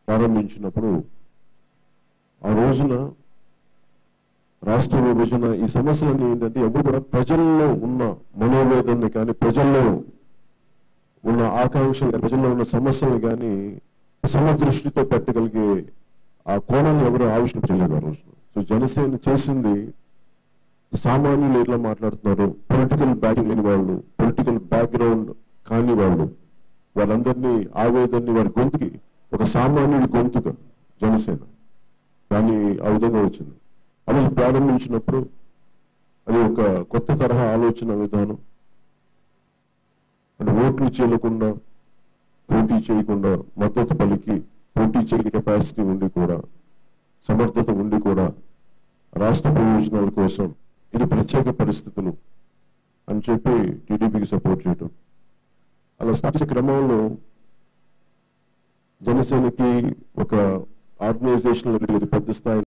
ప్రారంభించినప్పుడు ఆ రోజున రాష్ట్ర విభజన ఈ సమస్యలన్నీ ఏంటంటే ఎవరు కూడా ప్రజల్లో ఉన్న మనోవేదనని కానీ ప్రజల్లో ఉన్న ఆకాంక్షలు కానీ ప్రజల్లో ఉన్న సమస్యలు కానీ సమదృష్టితో పెట్టగలిగే ఆ కోణాన్ని ఎవరు ఆవిష్కరించలేదు ఆ రోజున సో జనసేన చేసింది సామాన్యులు ఎట్లా మాట్లాడుతున్నారు పొలిటికల్ బ్యాకింగ్ లేని వాళ్ళు పొలిటికల్ బ్యాక్గ్రౌండ్ కాని వాళ్ళు వాళ్ళందరినీ ఆవేదనని వారి గొంతుకి ఒక సామాన్యుడి గొంతుగా జనసేన దాన్ని ఆ విధంగా వచ్చింది ఆ రోజు ప్రారంభించినప్పుడు అది ఒక కొత్త తరహా ఆలోచన విధానం అంటే ఓట్లు చేయకుండా పోటీ చేయకుండా మద్దతు పలికి పోటీ చేయని కెపాసిటీ ఉండి కూడా సమర్థత ఉండి కూడా రాష్ట్ర ప్రయోజనాల కోసం ఇది ప్రత్యేక పరిస్థితులు అని చెప్పి టీడీపీకి సపోర్ట్ చేయటం అలా స్టార్ట్ చేసే క్రమంలో జనసేనకి ఒక ఆర్గనైజేషన్ పెద్ద స్థాయి